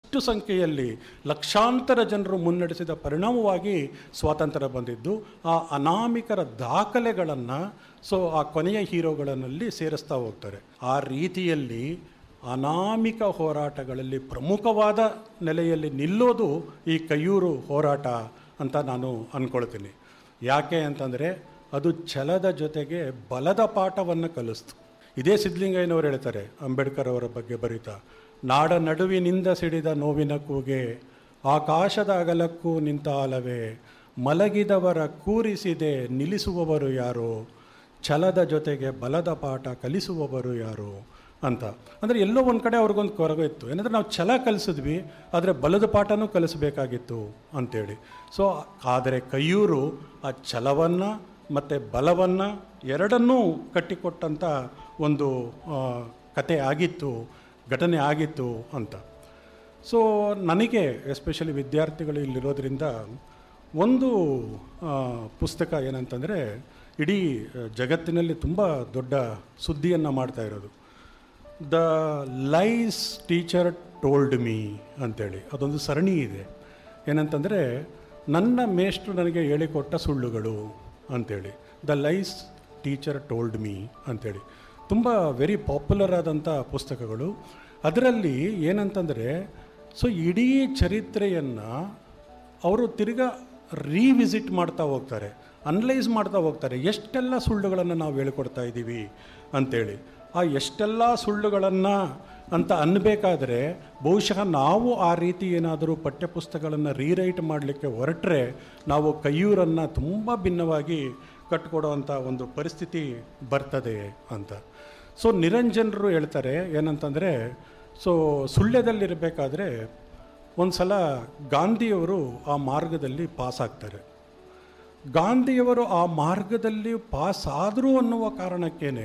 ಇಷ್ಟು ಸಂಖ್ಯೆಯಲ್ಲಿ ಲಕ್ಷಾಂತರ ಜನರು ಮುನ್ನಡೆಸಿದ ಪರಿಣಾಮವಾಗಿ ಸ್ವಾತಂತ್ರ್ಯ ಬಂದಿದ್ದು ಆ ಅನಾಮಿಕರ ದಾಖಲೆಗಳನ್ನು ಸೊ ಆ ಕೊನೆಯ ಹೀರೋಗಳಲ್ಲಿ ಸೇರಿಸ್ತಾ ಹೋಗ್ತಾರೆ ಆ ರೀತಿಯಲ್ಲಿ ಅನಾಮಿಕ ಹೋರಾಟಗಳಲ್ಲಿ ಪ್ರಮುಖವಾದ ನೆಲೆಯಲ್ಲಿ ನಿಲ್ಲೋದು ಈ ಕೈಯೂರು ಹೋರಾಟ ಅಂತ ನಾನು ಅಂದ್ಕೊಳ್ತೀನಿ ಯಾಕೆ ಅಂತಂದರೆ ಅದು ಛಲದ ಜೊತೆಗೆ ಬಲದ ಪಾಠವನ್ನು ಕಲಿಸ್ತು ಇದೇ ಸಿದ್ಧಲಿಂಗಯ್ಯನವರು ಹೇಳ್ತಾರೆ ಅಂಬೇಡ್ಕರ್ ಅವರ ಬಗ್ಗೆ ಬರೀತಾ ನಾಡ ನಡುವಿನಿಂದ ಸಿಡಿದ ನೋವಿನ ಕೂಗೆ ಆಕಾಶದ ಅಗಲಕ್ಕೂ ನಿಂತ ಆಲವೇ ಮಲಗಿದವರ ಕೂರಿಸಿದೆ ನಿಲ್ಲಿಸುವವರು ಯಾರು ಛಲದ ಜೊತೆಗೆ ಬಲದ ಪಾಠ ಕಲಿಸುವವರು ಯಾರು ಅಂತ ಅಂದರೆ ಎಲ್ಲೋ ಒಂದು ಕಡೆ ಅವ್ರಿಗೊಂದು ಕೊರಗು ಇತ್ತು ಏನಂದರೆ ನಾವು ಛಲ ಕಲಿಸಿದ್ವಿ ಆದರೆ ಬಲದ ಪಾಠನೂ ಕಲಿಸಬೇಕಾಗಿತ್ತು ಅಂತೇಳಿ ಸೊ ಆದರೆ ಕೈಯೂರು ಆ ಛಲವನ್ನು ಮತ್ತು ಬಲವನ್ನು ಎರಡನ್ನೂ ಕಟ್ಟಿಕೊಟ್ಟಂಥ ಒಂದು ಆ, ಕತೆ ಆಗಿತ್ತು ಘಟನೆ ಆಗಿತ್ತು ಅಂತ ಸೊ ನನಗೆ ಎಸ್ಪೆಷಲಿ ವಿದ್ಯಾರ್ಥಿಗಳು ಇಲ್ಲಿರೋದ್ರಿಂದ ಒಂದು ಆ, ಪುಸ್ತಕ ಏನಂತಂದರೆ ಇಡೀ ಆ, ಜಗತ್ತಿನಲ್ಲಿ ತುಂಬ ದೊಡ್ಡ ಸುದ್ದಿಯನ್ನು ಮಾಡ್ತಾ ಇರೋದು the lies teacher told me ಅಂತೇಳಿ ಅದೊಂದು ಸರಣಿ ಇದೆ ಏನಂತಂದರೆ ನನ್ನ ಮೇಷ್ಟ್ರು ನನಗೆ ಹೇಳಿಕೊಟ್ಟ ಸುಳ್ಳುಗಳು ಅಂತೇಳಿ the lies teacher told me ಅಂತೇಳಿ ತುಂಬ ವೆರಿ ಪಾಪ್ಯುಲರ್ ಆದಂಥ ಪುಸ್ತಕಗಳು ಅದರಲ್ಲಿ ಏನಂತಂದರೆ ಸೊ ಇಡೀ ಚರಿತ್ರೆಯನ್ನು ಅವರು ತಿರ್ಗಾ ರೀವಿಸಿಟ್ ಮಾಡ್ತಾ ಹೋಗ್ತಾರೆ ಅನಲೈಸ್ ಮಾಡ್ತಾ ಹೋಗ್ತಾರೆ ಎಷ್ಟೆಲ್ಲ ಸುಳ್ಳುಗಳನ್ನು ನಾವು ಹೇಳ್ಕೊಡ್ತಾ ಇದ್ದೀವಿ ಅಂತೇಳಿ ಆ ಎಷ್ಟೆಲ್ಲ ಸುಳ್ಳುಗಳನ್ನು ಅಂತ ಅನ್ನಬೇಕಾದ್ರೆ ಬಹುಶಃ ನಾವು ಆ ರೀತಿ ಏನಾದರೂ ಪಠ್ಯಪುಸ್ತಕಗಳನ್ನು ರೀರೈಟ್ ಮಾಡಲಿಕ್ಕೆ ಹೊರಟ್ರೆ ನಾವು ಕೈಯೂರನ್ನು ತುಂಬ ಭಿನ್ನವಾಗಿ ಕಟ್ಕೊಡೋವಂಥ ಒಂದು ಪರಿಸ್ಥಿತಿ ಬರ್ತದೆ ಅಂತ ಸೊ ನಿರಂಜನರು ಹೇಳ್ತಾರೆ ಏನಂತಂದರೆ ಸೊ ಸುಳ್ಯದಲ್ಲಿರಬೇಕಾದ್ರೆ ಒಂದು ಸಲ ಗಾಂಧಿಯವರು ಆ ಮಾರ್ಗದಲ್ಲಿ ಪಾಸ್ ಆಗ್ತಾರೆ ಗಾಂಧಿಯವರು ಆ ಮಾರ್ಗದಲ್ಲಿ ಪಾಸ್ ಆದರು ಅನ್ನುವ ಕಾರಣಕ್ಕೇ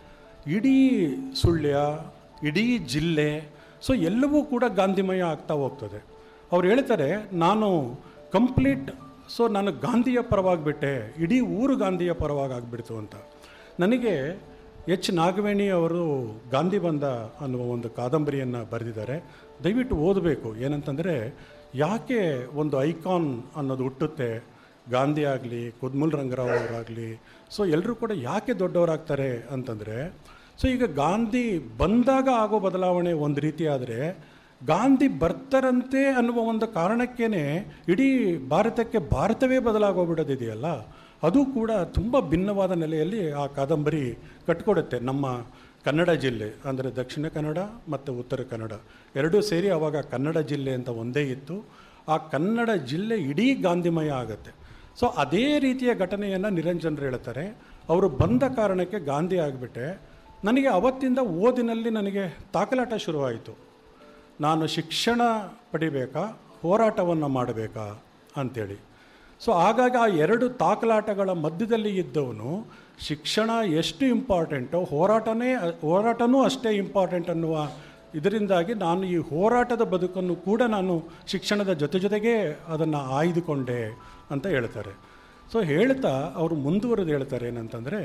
ಇಡೀ ಸುಳ್ಯ ಇಡೀ ಜಿಲ್ಲೆ ಸೊ ಎಲ್ಲವೂ ಕೂಡ ಗಾಂಧಿಮಯ ಆಗ್ತಾ ಹೋಗ್ತದೆ ಅವ್ರು ಹೇಳ್ತಾರೆ ನಾನು ಕಂಪ್ಲೀಟ್ ಸೊ ನಾನು ಗಾಂಧಿಯ ಪರವಾಗಿಬಿಟ್ಟೆ ಇಡೀ ಊರು ಗಾಂಧಿಯ ಪರವಾಗಿ ಆಗಿಬಿಡ್ತು ಅಂತ ನನಗೆ ಎಚ್ ನಾಗವೇಣಿ ಅವರು ಗಾಂಧಿ ಬಂದ ಅನ್ನುವ ಒಂದು ಕಾದಂಬರಿಯನ್ನು ಬರೆದಿದ್ದಾರೆ ದಯವಿಟ್ಟು ಓದಬೇಕು ಏನಂತಂದರೆ ಯಾಕೆ ಒಂದು ಐಕಾನ್ ಅನ್ನೋದು ಹುಟ್ಟುತ್ತೆ ಗಾಂಧಿ ಆಗಲಿ ಕುದ್ಮುಲ್ ರಂಗರಾವ್ ಅವರಾಗಲಿ ಸೊ ಎಲ್ಲರೂ ಕೂಡ ಯಾಕೆ ದೊಡ್ಡವರಾಗ್ತಾರೆ ಅಂತಂದರೆ ಸೊ ಈಗ ಗಾಂಧಿ ಬಂದಾಗ ಆಗೋ ಬದಲಾವಣೆ ಒಂದು ರೀತಿ ಆದರೆ ಗಾಂಧಿ ಬರ್ತಾರಂತೆ ಅನ್ನುವ ಒಂದು ಕಾರಣಕ್ಕೇ ಇಡೀ ಭಾರತಕ್ಕೆ ಭಾರತವೇ ಬದಲಾಗೋಗ್ಬಿಡೋದಿದೆಯಲ್ಲ ಅದು ಕೂಡ ತುಂಬ ಭಿನ್ನವಾದ ನೆಲೆಯಲ್ಲಿ ಆ ಕಾದಂಬರಿ ಕಟ್ಕೊಡುತ್ತೆ ನಮ್ಮ ಕನ್ನಡ ಜಿಲ್ಲೆ ಅಂದರೆ ದಕ್ಷಿಣ ಕನ್ನಡ ಮತ್ತು ಉತ್ತರ ಕನ್ನಡ ಎರಡೂ ಸೇರಿ ಆವಾಗ ಕನ್ನಡ ಜಿಲ್ಲೆ ಅಂತ ಒಂದೇ ಇತ್ತು ಆ ಕನ್ನಡ ಜಿಲ್ಲೆ ಇಡೀ ಗಾಂಧಿಮಯ ಆಗುತ್ತೆ ಸೊ ಅದೇ ರೀತಿಯ ಘಟನೆಯನ್ನು ನಿರಂಜನರು ಹೇಳ್ತಾರೆ ಅವರು ಬಂದ ಕಾರಣಕ್ಕೆ ಗಾಂಧಿ ಆಗಿಬಿಟ್ಟೆ ನನಗೆ ಅವತ್ತಿಂದ ಓದಿನಲ್ಲಿ ನನಗೆ ತಾಕಲಾಟ ಶುರುವಾಯಿತು ನಾನು ಶಿಕ್ಷಣ ಪಡಿಬೇಕಾ ಹೋರಾಟವನ್ನು ಮಾಡಬೇಕಾ ಅಂಥೇಳಿ ಸೊ ಹಾಗಾಗಿ ಆ ಎರಡು ತಾಕಲಾಟಗಳ ಮಧ್ಯದಲ್ಲಿ ಇದ್ದವನು ಶಿಕ್ಷಣ ಎಷ್ಟು ಇಂಪಾರ್ಟೆಂಟೋ ಹೋರಾಟನೇ ಹೋರಾಟನೂ ಅಷ್ಟೇ ಇಂಪಾರ್ಟೆಂಟ್ ಅನ್ನುವ ಇದರಿಂದಾಗಿ ನಾನು ಈ ಹೋರಾಟದ ಬದುಕನ್ನು ಕೂಡ ನಾನು ಶಿಕ್ಷಣದ ಜೊತೆ ಜೊತೆಗೇ ಅದನ್ನು ಆಯ್ದುಕೊಂಡೆ ಅಂತ ಹೇಳ್ತಾರೆ ಸೊ ಹೇಳ್ತಾ ಅವರು ಮುಂದುವರೆದು ಹೇಳ್ತಾರೆ ಏನಂತಂದರೆ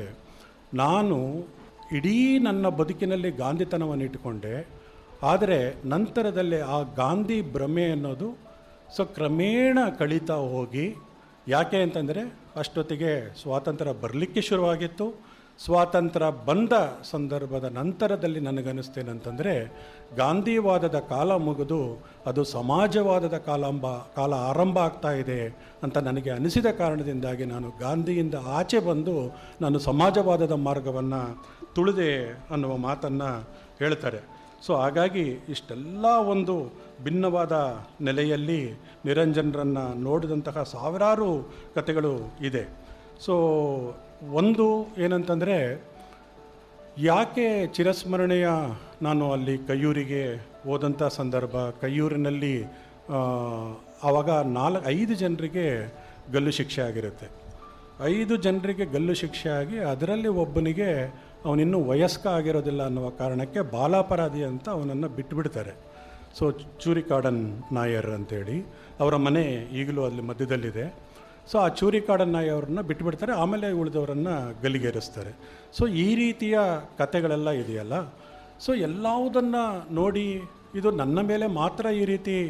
ನಾನು ಇಡೀ ನನ್ನ ಬದುಕಿನಲ್ಲಿ ಗಾಂಧಿತನವನ್ನು ಇಟ್ಟುಕೊಂಡೆ ಆದರೆ ನಂತರದಲ್ಲಿ ಆ ಗಾಂಧಿ ಭ್ರಮೆ ಅನ್ನೋದು ಸೊ ಕ್ರಮೇಣ ಕಳೀತಾ ಹೋಗಿ ಯಾಕೆ ಅಂತಂದರೆ ಅಷ್ಟೊತ್ತಿಗೆ ಸ್ವಾತಂತ್ರ್ಯ ಬರಲಿಕ್ಕೆ ಶುರುವಾಗಿತ್ತು ಸ್ವಾತಂತ್ರ್ಯ ಬಂದ ಸಂದರ್ಭದ ನಂತರದಲ್ಲಿ ನನಗನ್ನಿಸ್ತೇನೆಂತಂದರೆ ಗಾಂಧಿವಾದದ ಕಾಲ ಮುಗಿದು ಅದು ಸಮಾಜವಾದದ ಕಾಲಾಂಬ ಕಾಲ ಆರಂಭ ಆಗ್ತಾ ಇದೆ ಅಂತ ನನಗೆ ಅನಿಸಿದ ಕಾರಣದಿಂದಾಗಿ ನಾನು ಗಾಂಧಿಯಿಂದ ಆಚೆ ಬಂದು ನಾನು ಸಮಾಜವಾದದ ಮಾರ್ಗವನ್ನು ತುಳಿದೆ ಅನ್ನುವ ಮಾತನ್ನು ಹೇಳ್ತಾರೆ ಸೊ ಹಾಗಾಗಿ ಇಷ್ಟೆಲ್ಲ ಒಂದು ಭಿನ್ನವಾದ ನೆಲೆಯಲ್ಲಿ ನಿರಂಜನರನ್ನು ನೋಡಿದಂತಹ ಸಾವಿರಾರು ಕಥೆಗಳು ಇದೆ ಸೊ ಒಂದು ಏನಂತಂದರೆ ಯಾಕೆ ಚಿರಸ್ಮರಣೆಯ ನಾನು ಅಲ್ಲಿ ಕೈಯೂರಿಗೆ ಹೋದಂಥ ಸಂದರ್ಭ ಕೈಯೂರಿನಲ್ಲಿ ಆ, ಆವಾಗ ನಾಲ್ಕು ಐದು ಜನರಿಗೆ ಗಲ್ಲು ಶಿಕ್ಷೆ ಆಗಿರುತ್ತೆ ಐದು ಜನರಿಗೆ ಗಲ್ಲು ಶಿಕ್ಷೆ ಆಗಿ ಅದರಲ್ಲಿ ಒಬ್ಬನಿಗೆ ಅವನಿನ್ನೂ ವಯಸ್ಕ ಆಗಿರೋದಿಲ್ಲ ಅನ್ನುವ ಕಾರಣಕ್ಕೆ ಬಾಲಾಪರಾಧಿ ಅಂತ ಅವನನ್ನು ಬಿಟ್ಟುಬಿಡ್ತಾರೆ ಸೊ ಚೂರಿಕಾಡನ್ ನಾಯರ್ ಅಂತೇಳಿ ಅವರ ಮನೆ ಈಗಲೂ ಅಲ್ಲಿ ಮಧ್ಯದಲ್ಲಿದೆ ಸೊ ಆ ಚೂರಿಕಾಡನ್ ನಾಯಿ ಅವ್ರನ್ನ ಬಿಟ್ಟುಬಿಡ್ತಾರೆ ಆಮೇಲೆ ಉಳಿದವರನ್ನು ಗಲ್ಲಿಗೇರಿಸ್ತಾರೆ ಸೊ ಈ ರೀತಿಯ ಕತೆಗಳೆಲ್ಲ ಇದೆಯಲ್ಲ ಸೊ ಎಲ್ಲವುದನ್ನು ನೋಡಿ ಇದು ನನ್ನ ಮೇಲೆ ಮಾತ್ರ ಈ ರೀತಿ